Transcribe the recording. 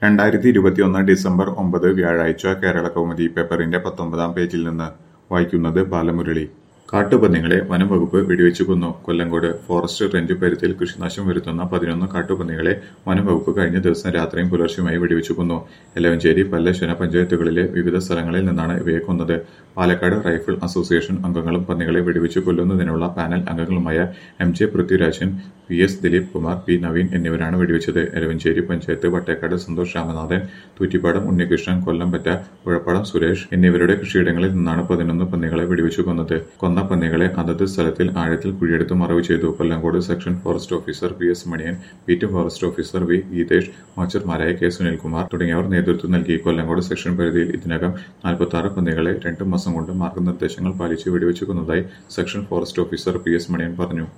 രണ്ടായിരത്തി ഇരുപത്തിയൊന്ന് ഡിസംബർ ഒമ്പത് വ്യാഴാഴ്ച കേരള കൗമുദി പേപ്പറിന്റെ പത്തൊമ്പതാം പേജിൽ നിന്ന് വായിക്കുന്നത് ബാലമുരളി കാട്ടുപന്നികളെ വനംവകുപ്പ് വെടിവെച്ചു കൊന്നു കൊല്ലങ്കോട് ഫോറസ്റ്റ് റേഞ്ച് പരിധിയിൽ കൃഷിനാശം വരുത്തുന്ന പതിനൊന്ന് കാട്ടുപന്നികളെ വനംവകുപ്പ് കഴിഞ്ഞ ദിവസം രാത്രിയും പുലർച്ചെയുമായി വെടിവെച്ചു കൊന്നു എലവഞ്ചേരി പല്ലശ്ശന പഞ്ചായത്തുകളിലെ വിവിധ സ്ഥലങ്ങളിൽ നിന്നാണ് ഇവയെ കൊന്നത് പാലക്കാട് റൈഫിൾ അസോസിയേഷൻ അംഗങ്ങളും പന്നികളെ വെടിവെച്ചു കൊല്ലുന്നതിനുള്ള പാനൽ അംഗങ്ങളുമായ M J Prithvirajan P S Dileep Kumar P Naveen എന്നിവരാണ് വെടിവെച്ചത് എലവഞ്ചേരി പഞ്ചായത്ത് വട്ടേക്കാട് സന്തോഷ് രാമനാഥൻ തൂറ്റിപ്പാടം ഉണ്ണികൃഷ്ണൻ കൊല്ലംപറ്റ പുഴപ്പാടം സുരേഷ് എന്നിവരുടെ കൃഷിയിടങ്ങളിൽ നിന്നാണ് പതിനൊന്ന് പന്നികളെ വെടിവെച്ചു കൊന്നത് കൊന്ന പന്നികളെ അതത് സ്ഥലത്തിൽ ആഴത്തിൽ കുഴിയെടുത്ത് മറവ് ചെയ്തു Kollengode section forest officer P S Maniyan beat forest officer V Geethesh വാച്ചർമാരായ കെ സുനിൽകുമാർ തുടങ്ങിയവർ നേതൃത്വം നൽകി കൊല്ലങ്കോട് സെക്ഷൻ പരിധിയിൽ ഇതിനകം നാൽപ്പത്തി ആറ് പന്നികളെ രണ്ടു മാസം കൊണ്ട് മാർഗനിർദ്ദേശങ്ങൾ പാലിച്ച് വെടിവെച്ചു കൊന്നതായി section forest officer P S Maniyan പറഞ്ഞു